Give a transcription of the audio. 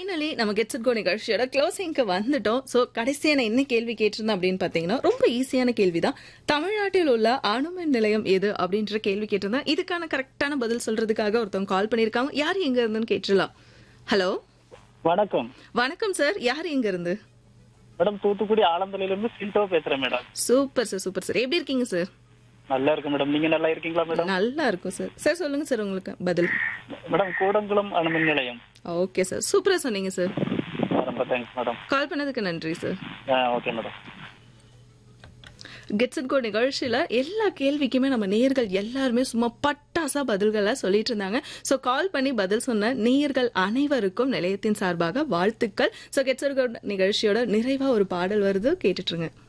finally நம்ம gets கோ நிகழ்ச்சியோட க்ளோசிங்க்கு வந்துட்டோம் ஸோ கடைசியா நான் என்ன கேள்வி கேட்டிருந்தேன் அப்படின்னு பார்த்தீங்கன்னா ரொம்ப ஈஸியான கேள்வி தான் தமிழ்நாட்டில் உள்ள அணுமின் நிலையம் எது அப்படின்ற கேள்வி கேட்டிருந்தேன் இதுக்கான கரெக்டான பதில் சொல்றதுக்காக ஒருத்தவங்க கால் பண்ணியிருக்காங்க யார் எங்க இருந்துன்னு கேட்டுடலாம் ஹலோ வணக்கம் வணக்கம் சார் யார் எங்க இருந்து மேடம் தூத்துக்குடி ஆலந்தலையில இருந்து சில்டோ பேசுறேன் madam super sir super sir எப்படி இருக்கீங்க சார் நல்லா இருக்கு மேடம் நீங்க நல்லா இருக்கீங்களா மேடம் நல்லா இருக்கும் சார் சார் சொல்லுங்க சார் உங்களுக்கு பதில் மேடம் கூடங்குளம் அணுமின் நிலையம் ஓகே சார் சூப்பரா சொன்னீங்க சார் ரொம்ப தேங்க்ஸ் மேடம் கால் பண்ணதுக்கு நன்றி sir okay madam gets and go நிகழ்ச்சியில எல்லா கேள்விக்குமே நம்ம நேயர்கள் எல்லாருமே சும்மா பட்டாசா பதில்களை சொல்லிட்டு இருந்தாங்க ஸோ கால் பண்ணி பதில் சொன்ன நேயர்கள் அனைவருக்கும் நிலையத்தின் சார்பாக வாழ்த்துக்கள் ஸோ கெட்ஸ் அண்ட் கோ நிகழ்ச்சியோட நிறைவா ஒரு பாடல் வருது கேட்டுட்டு இருங்க